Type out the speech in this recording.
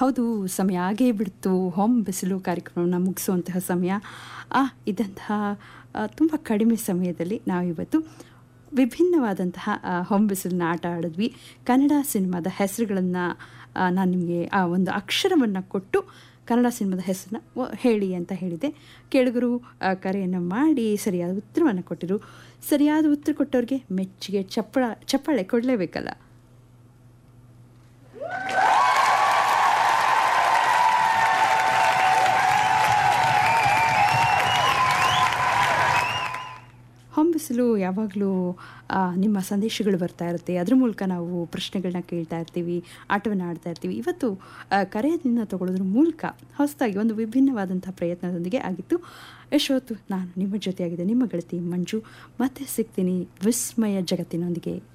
ಹೌದು ಸಮಯ ಆಗೇ ಬಿಡ್ತು ಹೊಂ ಬಿಸಿಲು ಕಾರ್ಯಕ್ರಮವನ್ನು ಮುಗಿಸುವಂತಹ ಸಮಯ ಆ ಇದ್ದಂತಹ ತುಂಬ ಕಡಿಮೆ ಸಮಯದಲ್ಲಿ ನಾವಿವತ್ತು ವಿಭಿನ್ನವಾದಂತಹ ಆ, ಹೊಂಬಿಸಿಲನ್ನ ಆಟ ಆಡಿದ್ವಿ ಕನ್ನಡ ಸಿನಿಮಾದ ಹೆಸರುಗಳನ್ನು ನಾನು ನಿಮಗೆ ಆ ಒಂದು ಅಕ್ಷರವನ್ನು ಕೊಟ್ಟು ಕನ್ನಡ ಸಿನಿಮಾದ ಹೆಸರನ್ನ ವ- ಹೇಳಿ ಅಂತ ಹೇಳಿದೆ ಕೇಳುಗರು ಆ, ಕರೆಯನ್ನು ಮಾಡಿ ಸರಿಯಾದ ಉತ್ತರವನ್ನು ಕೊಟ್ಟರು ಸರಿಯಾದ ಉತ್ತರ ಕೊಟ್ಟವ್ರಿಗೆ ಮೆಚ್ಚುಗೆ ಚಪ್ಪಳ ಚಪ್ಪಾಳೆ ಕೊಡಲೇಬೇಕಲ್ಲ ಹೊಂಬಿಸಲು ಯಾವಾಗಲೂ ಆ, ನಿಮ್ಮ ಸಂದೇಶಗಳು ಬರ್ತಾ ಇರುತ್ತೆ ಅದ್ರ ಮೂಲಕ ನಾವು ಪ್ರಶ್ನೆಗಳನ್ನ ಕೇಳ್ತಾ ಇರ್ತೀವಿ ಆಟವನ್ನು ಆಡ್ತಾ ಇರ್ತೀವಿ ಇವತ್ತು ಆ, ಕರೆಯದಿಂದ ತಗೊಳ್ಳೋದ್ರ ಮೂಲಕ ಹೊಸದಾಗಿ ಒಂದು ವಿಭಿನ್ನವಾದಂಥ ಪ್ರಯತ್ನದೊಂದಿಗೆ ಆಗಿತ್ತು ಎಷ್ಟೊತ್ತು ನಾನು ನಿಮ್ಮ ಜೊತೆಯಾಗಿದೆ ನಿಮ್ಮ ಗೆಳತಿ ಮಂಜು ಮತ್ತೆ ಸಿಗ್ತೀನಿ ವಿಸ್ಮಯ ಜಗತ್ತಿನೊಂದಿಗೆ